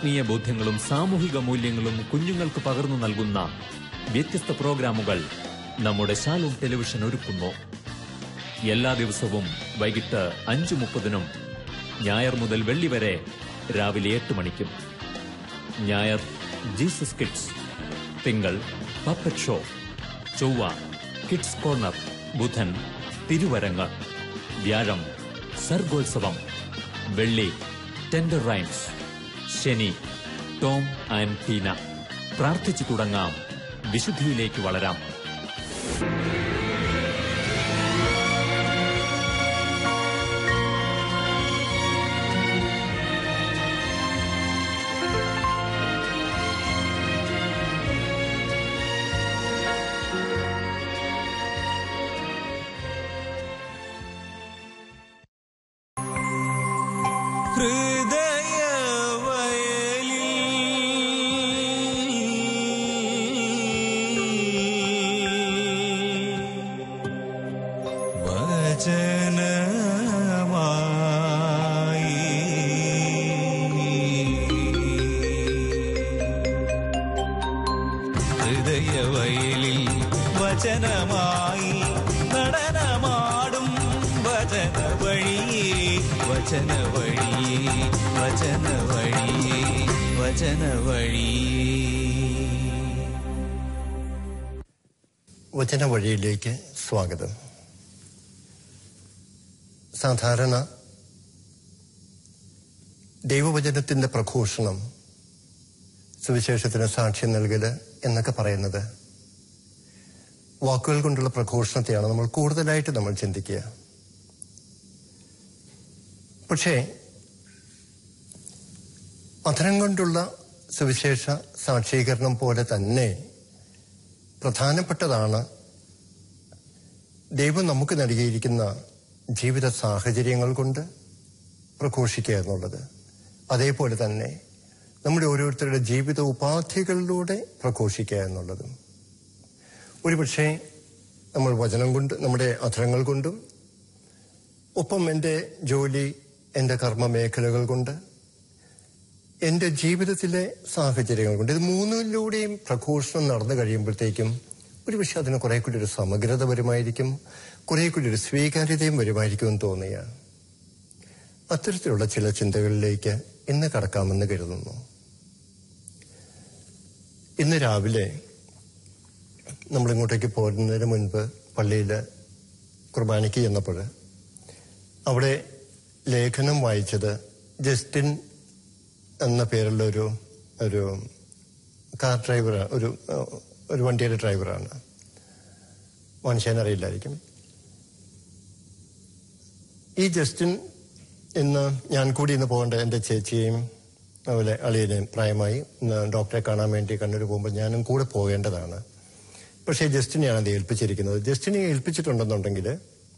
ആത്മീയ ബോധ്യങ്ങളും സാമൂഹിക മൂല്യങ്ങളും കുഞ്ഞുങ്ങൾക്ക് പകർന്നു നൽകുന്ന വ്യത്യസ്ത പ്രോഗ്രാമുകൾ നമ്മുടെ ശാലോം ടെലിവിഷൻ ഒരുക്കുന്നു എല്ലാ ദിവസവും വൈകിട്ട് അഞ്ചു മുപ്പതിനും ഞായർ മുതൽ വെള്ളി വരെ രാവിലെ എട്ട് മണിക്കും ഞായർ ജീസസ് കിഡ്സ് തിങ്കൾ പപ്പറ്റ് ഷോ ചൊവ്വ കിഡ്സ് കോർണർ ബുധൻ തിരുവരങ്ങ് വ്യാഴം സർഗോത്സവം വെള്ളി ടെൻഡർ റൈംസ് ശനി ടോം ആൻഡ് ടീന പ്രാർത്ഥിച്ചു തുടങ്ങാം വിശുദ്ധിയിലേക്ക് വളരാം ഹൃദയവയലിൽ വചനമായി നടനമാടും വചന വഴിയേ വചന വഴിയേ വചന വഴിയേ വചന വഴിയേ വചന വഴിയിലേക്ക് സ്വാഗതം സാധാരണ ദൈവവചനത്തിന്റെ പ്രഘോഷണം സുവിശേഷത്തിന് സാക്ഷ്യം നൽകല് എന്നൊക്കെ പറയുന്നത് വാക്കുകൾ കൊണ്ടുള്ള പ്രഘോഷണത്തെയാണ് നമ്മൾ കൂടുതലായിട്ട് നമ്മൾ ചിന്തിക്കുക പക്ഷേ അധരം കൊണ്ടുള്ള സുവിശേഷ സാക്ഷീകരണം പോലെ തന്നെ പ്രധാനപ്പെട്ടതാണ് ദൈവം നമുക്ക് നൽകിയിരിക്കുന്ന ജീവിത സാഹചര്യങ്ങൾ കൊണ്ട് പ്രഘോഷിക്കുക എന്നുള്ളത് അതേപോലെ തന്നെ നമ്മുടെ ഓരോരുത്തരുടെ ജീവിത ഉപാധികളിലൂടെ പ്രഘോഷിക്കുക എന്നുള്ളതും ഒരുപക്ഷെ നമ്മൾ വചനം കൊണ്ട് നമ്മുടെ അധരങ്ങൾ കൊണ്ടും ഒപ്പം എൻ്റെ ജോലി എൻ്റെ കർമ്മ മേഖലകൾ കൊണ്ട് എൻ്റെ ജീവിതത്തിലെ സാഹചര്യങ്ങൾ കൊണ്ട് ഇത് മൂന്നിലൂടെയും പ്രഘോഷണം നടന്നു കഴിയുമ്പോഴത്തേക്കും ഒരുപക്ഷെ അതിന് കുറെ കൂടി ഒരു സമഗ്രത വരുമായിരിക്കും കുറെ കൂടി ഒരു സ്വീകാര്യതയും വരുമായിരിക്കും എന്ന് തോന്നുകയാണ് അത്തരത്തിലുള്ള ചില ചിന്തകളിലേക്ക് ഇന്ന് കടക്കാമെന്ന് കരുതുന്നു ഇന്ന് രാവിലെ നമ്മൾ ഇങ്ങോട്ടേക്ക് പോരുന്നതിന് മുൻപ് പള്ളിയിൽ കുർബാനയ്ക്ക് ചെന്നപ്പോൾ അവിടെ ലേഖനം വായിച്ചത് ജസ്റ്റിൻ എന്ന പേരുള്ള ഒരു ഒരു കാർ ഡ്രൈവർ ഒരു ഒരു വണ്ടിയുടെ ഡ്രൈവറാണ് മനുഷ്യനെ അറിയില്ലായിരിക്കും ഈ ജസ്റ്റിൻ ഇന്ന് ഞാൻ കൂടി ഇന്ന് പോകേണ്ട എൻ്റെ ചേച്ചിയെയും അതുപോലെ അളിയനെയും പ്രായമായി ഇന്ന് ഡോക്ടറെ കാണാൻ വേണ്ടി കണ്ണൂർ പോകുമ്പോൾ ഞാനും കൂടെ പോകേണ്ടതാണ് പക്ഷേ ജസ്റ്റിനെയാണ് അത് ഏൽപ്പിച്ചിരിക്കുന്നത് ജസ്റ്റിനെ ഏൽപ്പിച്ചിട്ടുണ്ടെന്നുണ്ടെങ്കിൽ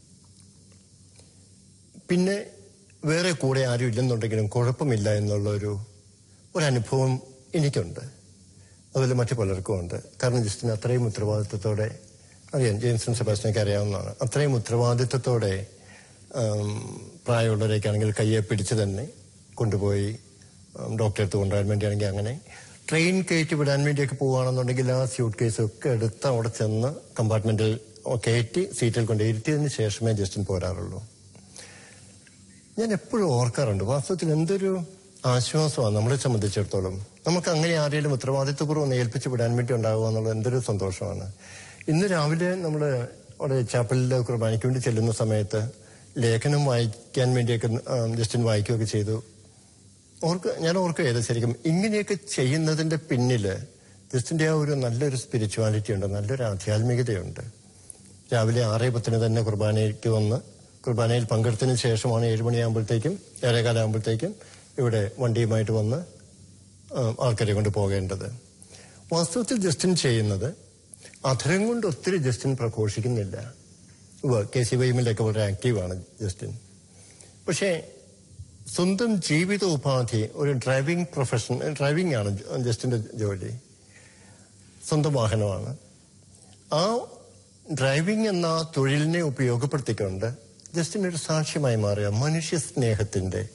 പിന്നെ വേറെ കൂടെ ആരും ഇല്ലെന്നുണ്ടെങ്കിലും കുഴപ്പമില്ല എന്നുള്ള ഒരു ഒരു അനുഭവം എനിക്കുണ്ട് അതുപോലെ മറ്റു പലർക്കും ഉണ്ട് കാരണം ജസ്റ്റിന് അത്രയും ഉത്തരവാദിത്വത്തോടെ അറിയാം ജെയിംസൺ സെബാസ്റ്റ്യനൊക്കെ അറിയാവുന്നതാണ് അത്രയും ഉത്തരവാദിത്വത്തോടെ ആം, പ്രായമുള്ളവരൊക്കെ ആണെങ്കിൽ കയ്യെ പിടിച്ച് തന്നെ കൊണ്ടുപോയി ആം, ഡോക്ടറെ അടുത്ത് കൊണ്ടുപോകാൻ വേണ്ടിയാണെങ്കിൽ അങ്ങനെ ട്രെയിൻ കയറ്റി വിടാൻ വേണ്ടിയൊക്കെ പോവുകയാണെന്നുണ്ടെങ്കിൽ ആ സ്യൂട്ട് കേസ് ഒക്കെ എടുത്ത് അവിടെ ചെന്ന് കമ്പാർട്ട്മെന്റിൽ കയറ്റി സീറ്റിൽ കൊണ്ട് ഇരുത്തിയതിന് ശേഷമേ ജസ്റ്റിൻ പോരാറുള്ളൂ ഞാൻ എപ്പോഴും ഓർക്കാറുണ്ട് വാസ്തവത്തിൽ എന്തൊരു ആശ്വാസമാണ് നമ്മളെ സംബന്ധിച്ചിടത്തോളം നമുക്ക് അങ്ങനെ ആരെങ്കിലും ഉത്തരവാദിത്വപൂർവ്വം ഒന്ന് ഏൽപ്പിച്ച് വിടാൻ വേണ്ടി ഉണ്ടാവുക എന്നുള്ളത് എന്തൊരു സന്തോഷമാണ് ഇന്ന് രാവിലെ നമ്മൾ അവിടെ ചാപ്പലിൽ കുർബാനയ്ക്ക് വേണ്ടി ചെല്ലുന്ന സമയത്ത് ലേഖനം വായിക്കാൻ വേണ്ടിയൊക്കെ ആ, ജസ്റ്റിൻ വായിക്കുകയൊക്കെ ചെയ്തു ഓർക്ക് ഞാൻ ഓർക്കുകയത് ശരിക്കും ഇങ്ങനെയൊക്കെ ചെയ്യുന്നതിന്റെ പിന്നില് ജസ്റ്റിന്റെ ആ ഒരു നല്ലൊരു സ്പിരിച്വാലിറ്റി ഉണ്ട് നല്ലൊരു ആധ്യാത്മികതയുണ്ട് രാവിലെ ആറേ പത്തിന് തന്നെ കുർബാനയ്ക്ക് വന്ന് കുർബാനയിൽ പങ്കെടുത്തതിന് ശേഷമാണ് ഏഴ് മണിയാകുമ്പോഴത്തേക്കും ഏഴേകാലാകുമ്പോഴത്തേക്കും ഇവിടെ വണ്ടിയുമായിട്ട് വന്ന് ആ, ആൾക്കാരെ കൊണ്ട് പോകേണ്ടത് വാസ്തവത്തിൽ ജസ്റ്റിൻ ചെയ്യുന്നത് അധരം കൊണ്ട് ഒത്തിരി ജസ്റ്റിൻ പ്രഘോഷിക്കുന്നില്ല ഉവ്വ് കെ സി വൈമിലൊക്കെ വളരെ ആക്റ്റീവാണ് ജസ്റ്റിൻ പക്ഷേ സ്വന്തം ജീവിത ഉപാധി ഒരു ഡ്രൈവിംഗ് പ്രൊഫഷൻ ഡ്രൈവിംഗ് ആണ് ജസ്റ്റിന്റെ ജോലി സ്വന്തം വാഹനമാണ് ആ ഡ്രൈവിംഗ് എന്ന തൊഴിലിനെ ഉപയോഗപ്പെടുത്തിക്കൊണ്ട് ജസ്റ്റിൻ ഒരു സാക്ഷ്യമായി മാറിയ മനുഷ്യ സ്നേഹത്തിന്റെ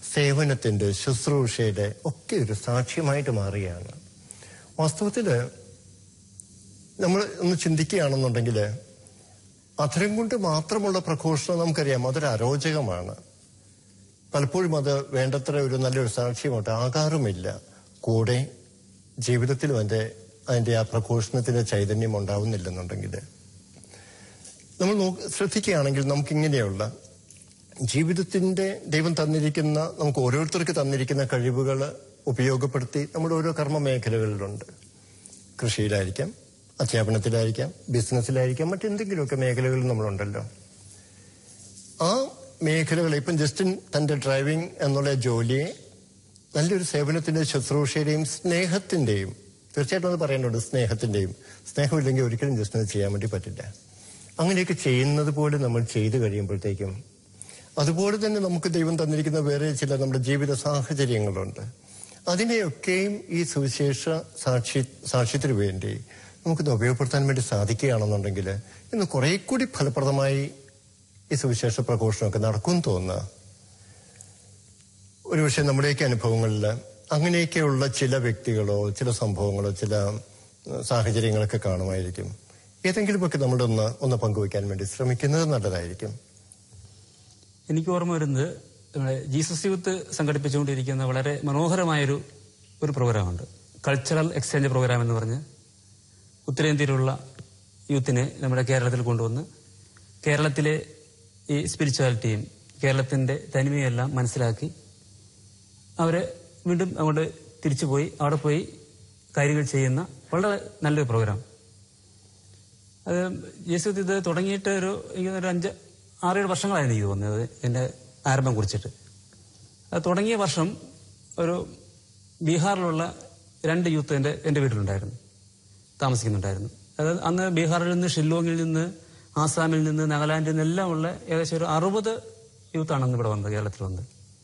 സേവനത്തിന്റെ ശുശ്രൂഷയുടെ ഒക്കെ ഒരു സാക്ഷ്യമായിട്ട് മാറുകയാണ് വാസ്തവത്തില് നമ്മൾ ഒന്ന് ചിന്തിക്കുകയാണെന്നുണ്ടെങ്കിൽ അധരം കൊണ്ട് മാത്രമുള്ള പ്രഘോഷണം നമുക്കറിയാം അതൊരു അരോചകമാണ് പലപ്പോഴും അത് വേണ്ടത്ര ഒരു നല്ലൊരു സാക്ഷ്യമായിട്ട് ആകാറുമില്ല കൂടെ ജീവിതത്തിലും അതിന്റെ അതിന്റെ ആ പ്രഘോഷണത്തിന്റെ ചൈതന്യം ഉണ്ടാവുന്നില്ലെന്നുണ്ടെങ്കിൽ നമ്മൾ നോക്ക് ശ്രദ്ധിക്കുകയാണെങ്കിൽ നമുക്കിങ്ങനെയുള്ള ജീവിതത്തിന്റെ ദൈവം തന്നിരിക്കുന്ന നമുക്ക് ഓരോരുത്തർക്ക് തന്നിരിക്കുന്ന കഴിവുകൾ ഉപയോഗപ്പെടുത്തി നമ്മുടെ ഓരോ കർമ്മ മേഖലകളിലുണ്ട് കൃഷിയിലായിരിക്കാം അധ്യാപനത്തിലായിരിക്കാം ബിസിനസ്സിലായിരിക്കാം മറ്റെന്തെങ്കിലുമൊക്കെ മേഖലകളിൽ നമ്മളുണ്ടല്ലോ ആ മേഖലകൾ ഇപ്പം ജസ്റ്റിൻ തന്റെ ഡ്രൈവിംഗ് എന്നുള്ള ജോലിയെ നല്ലൊരു സേവനത്തിന്റെ ശുശ്രൂഷയുടെയും സ്നേഹത്തിന്റെയും തീർച്ചയായിട്ടും അത് പറയേണ്ടതുണ്ട് സ്നേഹത്തിന്റെയും സ്നേഹമില്ലെങ്കിൽ ഒരിക്കലും ജസ്റ്റിന് ചെയ്യാൻ വേണ്ടി പറ്റില്ല അങ്ങനെയൊക്കെ ചെയ്യുന്നത് പോലെ നമ്മൾ ചെയ്തു കഴിയുമ്പോഴത്തേക്കും അതുപോലെ തന്നെ നമുക്ക് ദൈവം തന്നിരിക്കുന്ന വേറെ ചില നമ്മുടെ ജീവിത സാഹചര്യങ്ങളുണ്ട് അതിനെയൊക്കെയും ഈ സുവിശേഷ സാക്ഷി സാക്ഷ്യത്തിന് വേണ്ടി നമുക്കിത് ഉപയോഗപ്പെടുത്താൻ വേണ്ടി സാധിക്കുകയാണെന്നുണ്ടെങ്കിൽ ഇന്ന് കുറെ കൂടി ഫലപ്രദമായി ഈ സുവിശേഷ പ്രഘോഷണമൊക്കെ നടക്കും തോന്നുക ഒരുപക്ഷെ നമ്മുടെയൊക്കെ അനുഭവങ്ങളിൽ അങ്ങനെയൊക്കെയുള്ള ചില വ്യക്തികളോ ചില സംഭവങ്ങളോ ചില ഏഹ്, സാഹചര്യങ്ങളൊക്കെ കാണുമായിരിക്കും ഏതെങ്കിലുമൊക്കെ നമ്മുടെ ഒന്ന് ഒന്ന് പങ്കുവയ്ക്കാൻ വേണ്ടി ശ്രമിക്കുന്നത് നല്ലതായിരിക്കും എനിക്ക് ഓർമ്മ വരുന്നത് നമ്മുടെ ജീസസ് യൂത്ത് സംഘടിപ്പിച്ചുകൊണ്ടിരിക്കുന്ന വളരെ മനോഹരമായൊരു ഒരു പ്രോഗ്രാമുണ്ട് കൾച്ചറൽ എക്സ്ചേഞ്ച് പ്രോഗ്രാം എന്ന് പറഞ്ഞ് ഉത്തരേന്ത്യയിലുള്ള യൂത്തിനെ നമ്മുടെ കേരളത്തിൽ കൊണ്ടുവന്ന് കേരളത്തിലെ ഈ സ്പിരിച്വാലിറ്റിയും കേരളത്തിന്റെ തനിമയെല്ലാം മനസ്സിലാക്കി അവരെ വീണ്ടും അങ്ങോട്ട് തിരിച്ചുപോയി അവിടെ പോയി കാര്യങ്ങൾ ചെയ്യുന്ന വളരെ നല്ലൊരു പ്രോഗ്രാം അത് യേശു ഇത് തുടങ്ങിയിട്ട് ഒരു എനിക്ക് തോന്നുന്നു ഒരു അഞ്ച് ആറേഴ് വർഷങ്ങളായിരുന്നു എനിക്ക് തോന്നുന്നത് എന്റെ ആരംഭം കുറിച്ചിട്ട് അത് തുടങ്ങിയ വർഷം ഒരു ബീഹാറിലുള്ള രണ്ട് യൂത്ത് എൻ്റെ എൻ്റെ വീട്ടിലുണ്ടായിരുന്നു താമസിക്കുന്നുണ്ടായിരുന്നു അതായത് അന്ന് ബീഹാറിൽ നിന്ന് ഷില്ലോങ്ങിൽ നിന്ന് ആസാമിൽ നിന്ന് നാഗാലാൻഡിൽ നിന്നെല്ലാം ഉള്ള ഏകദേശം ഒരു അറുപത് യൂത്താണ് അന്ന് ഇവിടെ വന്നത് കേരളത്തിൽ വന്നത്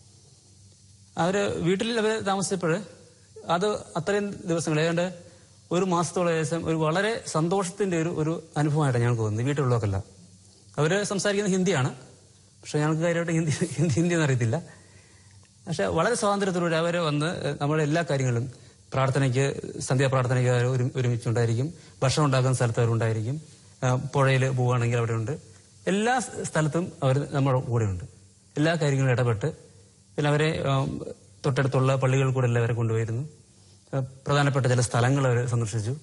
അവര് വീട്ടിൽ അവര് താമസിച്ചപ്പോൾ അത് അത്രയും ദിവസങ്ങൾ ഏതാണ്ട് ഒരു മാസത്തോളം ഏകദേശം ഒരു വളരെ സന്തോഷത്തിന്റെ ഒരു ഒരു അനുഭവമായിട്ടാണ് ഞങ്ങൾക്ക് തോന്നുന്നത് വീട്ടിലുള്ളവർക്കല്ല അവര് സംസാരിക്കുന്നത് ഹിന്ദിയാണ് പക്ഷെ ഞങ്ങൾക്ക് കാര്യമായിട്ട് ഹിന്ദി ഹിന്ദി ഹിന്ദി ഒന്നും അറിയത്തില്ല പക്ഷെ വളരെ സ്വാതന്ത്ര്യത്തോടെ അവരെ വന്ന് നമ്മുടെ എല്ലാ കാര്യങ്ങളും പ്രാർത്ഥനയ്ക്ക് സന്ധ്യാപ്രാർത്ഥനയ്ക്ക് അവർ ഒരു ഒരുമിച്ചുണ്ടായിരിക്കും ഭക്ഷണം ഉണ്ടാക്കുന്ന സ്ഥലത്ത് അവരുണ്ടായിരിക്കും പുഴയിൽ പോവുകയാണെങ്കിൽ അവിടെ ഉണ്ട് എല്ലാ സ്ഥലത്തും അവർ നമ്മുടെ കൂടെയുണ്ട് എല്ലാ കാര്യങ്ങളും ഇടപെട്ട് പിന്നെ അവരെ ആം, തൊട്ടടുത്തുള്ള പള്ളികളിൽ കൂടെ എല്ലാം അവരെ കൊണ്ടുപോയിരുന്നു ആ, പ്രധാനപ്പെട്ട ചില സ്ഥലങ്ങൾ അവർ സന്ദർശിച്ചു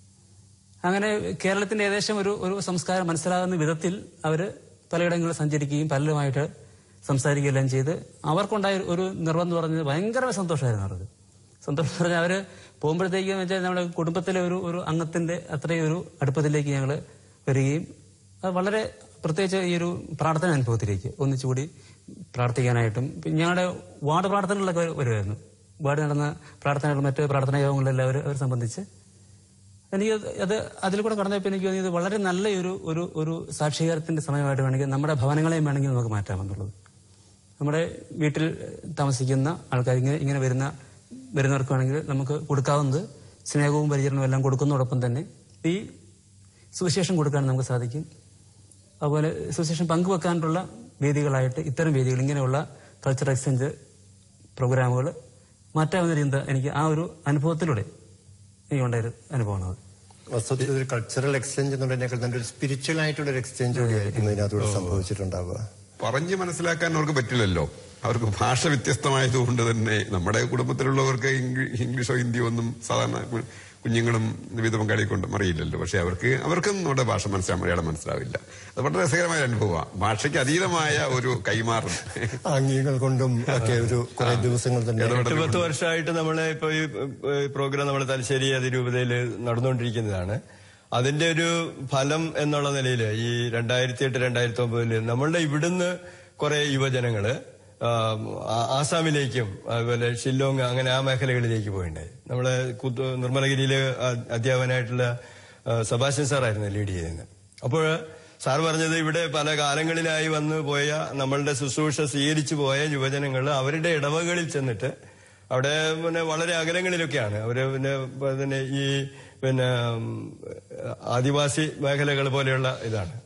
അങ്ങനെ കേരളത്തിന്റെ ഏകദേശം ഒരു ഒരു സംസ്കാരം മനസ്സിലാകുന്ന വിധത്തിൽ അവര് പലയിടങ്ങളിൽ സഞ്ചരിക്കുകയും പലരുമായിട്ട് സംസാരിക്കുകയും എല്ലാം ചെയ്ത് അവർക്കുണ്ടായ ഒരു നിർബന്ധം എന്ന് പറഞ്ഞത് ഭയങ്കര സന്തോഷമായിരുന്നു അവർക്ക് സന്തോഷം എന്ന് പറഞ്ഞാൽ അവര് പോകുമ്പോഴത്തേക്കും വെച്ചാൽ നമ്മുടെ കുടുംബത്തിലെ ഒരു ഒരു അംഗത്തിന്റെ അത്രയും ഒരു അടുപ്പത്തിലേക്ക് ഞങ്ങൾ വരികയും അത് വളരെ പ്രത്യേകിച്ച് ഈ ഒരു പ്രാർത്ഥന അനുഭവത്തിലേക്ക് ഒന്നിച്ചുകൂടി പ്രാർത്ഥിക്കാനായിട്ടും പിന്നെ ഞങ്ങളുടെ വാർഡ് പ്രാർത്ഥനകളിലൊക്കെ അവർ വരുമായിരുന്നു വാർഡ് നടന്ന പ്രാർത്ഥനകൾ മറ്റ് പ്രാർത്ഥനാ യോഗങ്ങളിലെല്ലാം അവർ അവർ സംബന്ധിച്ച് എനിക്ക് അത് അത് അതിൽ കൂടെ കടന്നപ്പോൾ എനിക്ക് തോന്നിയത് വളരെ നല്ല ഒരു ഒരു ഒരു സാക്ഷീകരണത്തിന്റെ സമയമായിട്ട് വേണമെങ്കിൽ നമ്മുടെ ഭവനങ്ങളെയും വേണമെങ്കിൽ നമുക്ക് മാറ്റാമെന്നുള്ളത് നമ്മുടെ വീട്ടിൽ താമസിക്കുന്ന ആൾക്കാർ ഇങ്ങനെ ഇങ്ങനെ വരുന്ന വരുന്നവർക്ക് വേണമെങ്കിൽ നമുക്ക് കൊടുക്കാവുന്നത് സ്നേഹവും പരിചരണവും എല്ലാം കൊടുക്കുന്നതോടൊപ്പം തന്നെ ഈ സുവിശേഷം കൊടുക്കാൻ നമുക്ക് സാധിക്കും അതുപോലെ സുവിശേഷം പങ്കുവെക്കാനുള്ള വേദികളായിട്ട് ഇത്തരം വേദികൾ ഇങ്ങനെയുള്ള കൾച്ചർ എക്സ്ചേഞ്ച് പ്രോഗ്രാമുകൾ മാറ്റാവുന്ന ചിന്ത എനിക്ക് ആ ഒരു അനുഭവത്തിലൂടെ എനിക്കുണ്ടായൊരു അനുഭവമാണ് അത് വസ്തുത്തിൽ ഒരു കൾച്ചറൽ എക്സ്ചേഞ്ച് എന്നുള്ളതിനേക്കാൾ തന്നെ ഒരു സ്പിരിച്വൽ ആയിട്ടുള്ള ഒരു എക്സ്ചേഞ്ച് കൂടിയായിരിക്കും ഇതിനകത്തൂടെ സംഭവിച്ചിട്ടുണ്ടാവുക പറഞ്ഞ് മനസ്സിലാക്കാൻ അവർക്ക് പറ്റില്ലല്ലോ അവർക്ക് ഭാഷ വ്യത്യസ്തമായതുകൊണ്ട് തന്നെ നമ്മുടെ കുടുംബത്തിലുള്ളവർക്ക് ഇംഗ്ലീ- ഇംഗ്ലീഷോ ഹിന്ദിയോ ഒന്നും സാധാരണ കു- കുഞ്ഞുങ്ങളും വിവിധ പങ്കാളിയെ കൊണ്ട് അറിയില്ലല്ലോ പക്ഷെ അവർക്ക് അവർക്കും നമ്മുടെ ഭാഷ മനസ്സിലാവും മലയാളം മനസ്സിലാവില്ല അത് വളരെ രസകരമായ ഒരു അനുഭവമാണ് ഭാഷയ്ക്ക് അതീതമായ ഒരു കൈമാറും ആംഗ്യങ്ങൾ കൊണ്ടും ഒക്കെ ഒരു കുറെ ദിവസങ്ങൾ തന്നെ എട്ട് പത്ത് വർഷമായിട്ട് നമ്മളെ ഇപ്പൊ ഈ ഈ പ്രോഗ്രാം നമ്മുടെ തലശ്ശേരി അതിരൂപതയിൽ നടന്നുകൊണ്ടിരിക്കുന്നതാണ് അതിന്റെ ഒരു ഫലം എന്നുള്ള നിലയിൽ ഈ രണ്ടായിരത്തി എട്ട് രണ്ടായിരത്തി ഒമ്പതില് നമ്മളുടെ ഇവിടുന്ന് കുറെ യുവജനങ്ങള് ആ, ആ- ആസാമിലേക്കും അതുപോലെ ഷില്ലോങ് അങ്ങനെ ആ മേഖലകളിലേക്ക് പോയിണ്ടായി നമ്മളെ കുത്ത് നിർമ്മലഗിരിയില് അ- അധ്യാപകനായിട്ടുള്ള ആ, സെബാസ്റ്റ്യൻ സാറായിരുന്നു ലീഡ് ചെയ്യുന്നത് അപ്പോൾ സാർ പറഞ്ഞത് ഇവിടെ പല കാലങ്ങളിലായി വന്നു പോയ നമ്മളുടെ ശുശ്രൂഷ സ്വീകരിച്ചു പോയ യുവജനങ്ങൾ അവരുടെ ഇടവകളിൽ ചെന്നിട്ട് അവിടെ പിന്നെ വളരെ അകലങ്ങളിലൊക്കെയാണ് അവര് പിന്നെ പിന്നെ ഈ പിന്നെ ഉം, ആദിവാസി മേഖലകൾ പോലെയുള്ള ഇതാണ്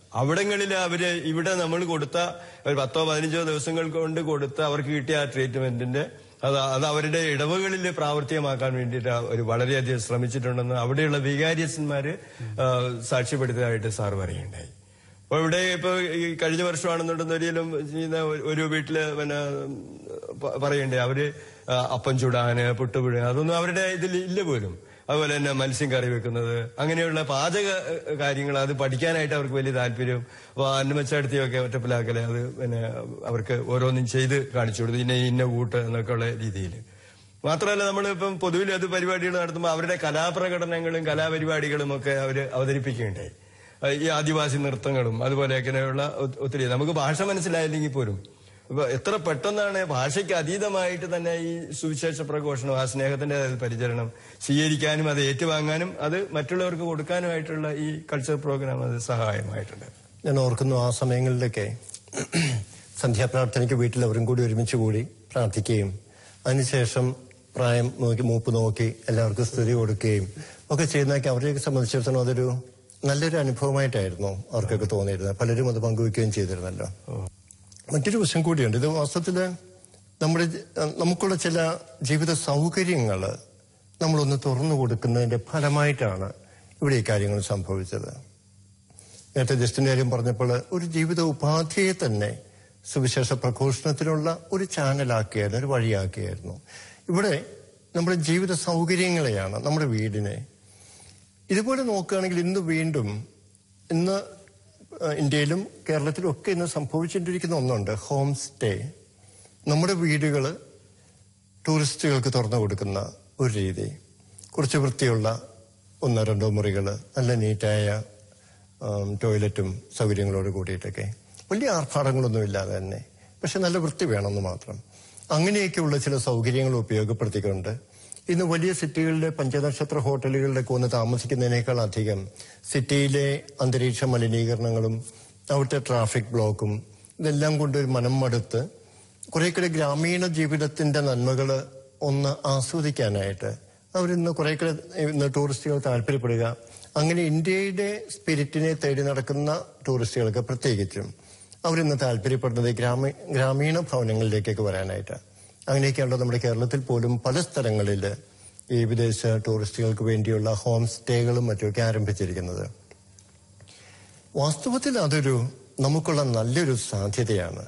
അവിടങ്ങളിൽ അവര് ഇവിടെ നമ്മൾ കൊടുത്ത ഒരു പത്തോ പതിനഞ്ചോ ദിവസങ്ങൾ കൊണ്ട് കൊടുത്ത അവർക്ക് കിട്ടിയ ആ ട്രീറ്റ്മെന്റിന്റെ അത് അത് അവരുടെ ഇടവുകളിൽ പ്രാവർത്തികമാക്കാൻ വേണ്ടിയിട്ട് ഒരു വളരെയധികം ശ്രമിച്ചിട്ടുണ്ടെന്ന് അവിടെയുള്ള വികാരിയന്മാര് സാക്ഷ്യപ്പെടുത്തിയതായിട്ട് സാർ പറയുകയുണ്ടായി അപ്പൊ ഇവിടെ ഇപ്പൊ ഈ കഴിഞ്ഞ വർഷമാണെന്നുണ്ടെന്നൊരിക്കലും ചെയ്യുന്ന ഒരു- ഒരു വീട്ടില് പിന്നെ പ- പറയണ്ടേ അവര് ആ, അപ്പം ചുടാന് പുട്ടുപിടുക അതൊന്നും അവരുടെ ഇതിൽ ഇല്ല പോലും അതുപോലെ തന്നെ മത്സ്യം കറി വെക്കുന്നത് അങ്ങനെയുള്ള പാചക ഏഹ്, കാര്യങ്ങൾ അത് പഠിക്കാനായിട്ട് അവർക്ക് വലിയ താല്പര്യം അപ്പൊ അന്നമച്ചടുത്തിയൊക്കെ ഒറ്റപ്പിലാക്കല് അത് പിന്നെ അവർക്ക് ഓരോന്നും ചെയ്ത് കാണിച്ചു കൊടുത്തു ഇന്ന ഇന്ന കൂട്ട് എന്നൊക്കെ ഉള്ള രീതിയിൽ മാത്രമല്ല നമ്മളിപ്പം പൊതുവിൽ അത് പരിപാടികൾ നടത്തുമ്പോൾ അവരുടെ കലാപ്രകടനങ്ങളും കലാപരിപാടികളും ഒക്കെ അവർ അവതരിപ്പിക്കുകയുണ്ടായി അഹ് ഈ ആദിവാസി നൃത്തങ്ങളും അതുപോലെയൊക്കെയുള്ള ഒ- ഒത്തിരി നമുക്ക് ഭാഷ മനസ്സിലായില്ലെങ്കിൽ പോലും ഇപ്പൊ എത്ര പെട്ടെന്നാണ് ഭാഷയ്ക്ക് അതീതമായിട്ട് തന്നെ ഈ സുവിശേഷ പ്രഘോഷണം ആ സ്നേഹത്തിന്റെ പരിചരണം സ്വീകരിക്കാനും അത് ഏറ്റുവാങ്ങാനും അത് മറ്റുള്ളവർക്ക് കൊടുക്കാനുമായിട്ടുള്ള ഈ കൾച്ചർ പ്രോഗ്രാം അത് സഹായമായിട്ടുണ്ട് ഞാൻ ഓർക്കുന്നു ആ സമയങ്ങളിലൊക്കെ സന്ധ്യാപ്രാർത്ഥനയ്ക്ക് വീട്ടിൽ അവരും കൂടി ഒരുമിച്ച് കൂടി പ്രാർത്ഥിക്കുകയും അതിനുശേഷം പ്രായം നോക്കി മൂപ്പ് നോക്കി എല്ലാവർക്കും സ്തുതി കൊടുക്കുകയും ഒക്കെ ചെയ്യുന്നതൊക്കെ അവരെയൊക്കെ സംബന്ധിച്ചിടത്തോളം അതൊരു നല്ലൊരു അനുഭവമായിട്ടായിരുന്നു അവർക്കൊക്കെ തോന്നിയിരുന്നത് പലരും അത് പങ്കുവയ്ക്കുകയും ചെയ്തിരുന്നല്ലോ മറ്റൊരു വശം കൂടിയുണ്ട് ഇത് വാസ്തവത്തില് നമ്മുടെ ജ- നമുക്കുള്ള ചില ജീവിത സൗകര്യങ്ങൾ നമ്മളൊന്ന് തുറന്നു കൊടുക്കുന്നതിന്റെ ഫലമായിട്ടാണ് ഇവിടെ ഈ കാര്യങ്ങൾ സംഭവിച്ചത് നേരത്തെ ജസ്റ്റിന്റെ കാര്യം പറഞ്ഞപ്പോൾ ഒരു ജീവിത ഉപാധിയെ തന്നെ സുവിശേഷ പ്രഘോഷണത്തിനുള്ള ഒരു ചാനലാക്കിയായിരുന്നു ഒരു വഴിയാക്കിയായിരുന്നു ഇവിടെ നമ്മുടെ ജീവിത സൗകര്യങ്ങളെയാണ് നമ്മുടെ വീടിനെ ഇതുപോലെ നോക്കുകയാണെങ്കിൽ ഇന്ന് വീണ്ടും ഇന്ന് ഏഹ്, ഇന്ത്യയിലും കേരളത്തിലും ഒക്കെ ഇന്ന് സംഭവിച്ചുകൊണ്ടിരിക്കുന്ന ഒന്നുണ്ട് ഹോം സ്റ്റേ നമ്മുടെ വീടുകൾ ടൂറിസ്റ്റുകൾക്ക് തുറന്നു കൊടുക്കുന്ന ഒരു രീതി കുറച്ച് വൃത്തിയുള്ള ഒന്നോ രണ്ടോ മുറികൾ നല്ല നീറ്റായ ആം, ടോയ്ലറ്റും സൗകര്യങ്ങളോട് കൂടിയിട്ടൊക്കെ വലിയ ആർഭാടങ്ങളൊന്നും ഇല്ലാതെ തന്നെ പക്ഷെ നല്ല വൃത്തി വേണമെന്ന് മാത്രം അങ്ങനെയൊക്കെയുള്ള ചില സൗകര്യങ്ങൾ ഉപയോഗപ്പെടുത്തിക്കൊണ്ട് ഇന്ന് വലിയ സിറ്റികളിലെ പഞ്ചനക്ഷത്ര ഹോട്ടലുകളിലൊക്കെ ഒന്ന് താമസിക്കുന്നതിനേക്കാൾ അധികം സിറ്റിയിലെ അന്തരീക്ഷ മലിനീകരണങ്ങളും അവിടുത്തെ ട്രാഫിക് ബ്ലോക്കും ഇതെല്ലാം കൊണ്ട് ഒരു മനം മടുത്ത് കുറെ കൂടെ ഗ്രാമീണ ജീവിതത്തിന്റെ നന്മകൾ ഒന്ന് ആസ്വദിക്കാനായിട്ട് അവരിന്ന് കുറെ കൂടെ ഇന്ന് ടൂറിസ്റ്റുകൾ താല്പര്യപ്പെടുക അങ്ങനെ ഇന്ത്യയുടെ സ്പിരിറ്റിനെ തേടി നടക്കുന്ന ടൂറിസ്റ്റുകൾക്ക് പ്രത്യേകിച്ചും അവരിന്ന് താല്പര്യപ്പെടുന്നത് ഗ്രാമീ ഗ്രാമീണ ഭവനങ്ങളിലേക്കൊക്കെ വരാനായിട്ട് അങ്ങനെയൊക്കെയാണല്ലോ നമ്മുടെ കേരളത്തിൽ പോലും പല സ്ഥലങ്ങളിൽ ഈ വിദേശ ടൂറിസ്റ്റുകൾക്ക് വേണ്ടിയുള്ള ഹോം സ്റ്റേകളും മറ്റുമൊക്കെ ആരംഭിച്ചിരിക്കുന്നത് വാസ്തവത്തിൽ അതൊരു നമുക്കുള്ള നല്ലൊരു സാധ്യതയാണ്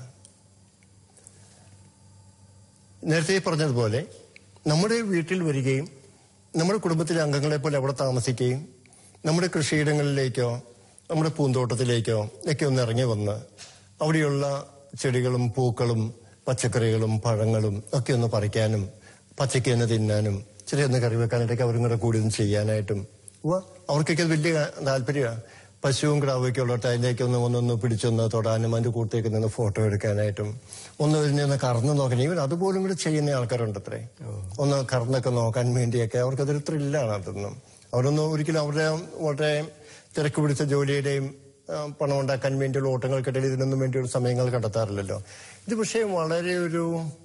നേരത്തെ പറഞ്ഞതുപോലെ നമ്മുടെ വീട്ടിൽ വരികയും നമ്മുടെ കുടുംബത്തിലെ അംഗങ്ങളെ പോലെ അവിടെ താമസിക്കുകയും നമ്മുടെ കൃഷിയിടങ്ങളിലേക്കോ നമ്മുടെ പൂന്തോട്ടത്തിലേക്കോ ഒക്കെ ഒന്ന് ഇറങ്ങി വന്ന് അവിടെയുള്ള ചെടികളും പൂക്കളും പച്ചക്കറികളും പഴങ്ങളും ഒക്കെ ഒന്ന് പറിക്കാനും പച്ചയ്ക്ക് തന്നെ തിന്നാനും ചെറിയ ഒന്ന് കറി വെക്കാനായിട്ടൊക്കെ അവരും കൂടെ കൂടി ഒന്ന് ചെയ്യാനായിട്ടും ഉവ്വ, അവർക്കൊക്കെ അത് വലിയ താല്പര്യമാണ് പശുവും കിടാവൊക്കെ ഉള്ളിടത്ത് അതിലേക്ക് ഒന്ന് ഒന്നൊന്ന് പിടിച്ചൊന്ന് തൊടാനും അതിന്റെ കൂട്ടത്തേക്ക് നിന്ന് ഫോട്ടോ എടുക്കാനായിട്ടും ഒന്ന് നിന്ന് കറന്ന് നോക്കാൻ ഇവൻ അതുപോലും കൂടെ ചെയ്യുന്ന ആൾക്കാരുണ്ട് അത്രേ ഒന്ന് കറന്നൊക്കെ നോക്കാൻ വേണ്ടിയൊക്കെ അവർക്കതൊരു ത്രില്ലാണ് അതൊന്നും അവരൊന്നും ഒരിക്കലും അവരുടെ വളരെ തിരക്ക് പിടിച്ച ജോലിയുടെയും ആ, പണം ഉണ്ടാക്കാൻ വേണ്ടിയുള്ള ഓട്ടങ്ങൾക്കിടയിൽ ഇതിനൊന്നും വേണ്ടിയുള്ള സമയങ്ങൾ കണ്ടെത്താറില്ലല്ലോ ഇത് പക്ഷേ വളരെ ഒരു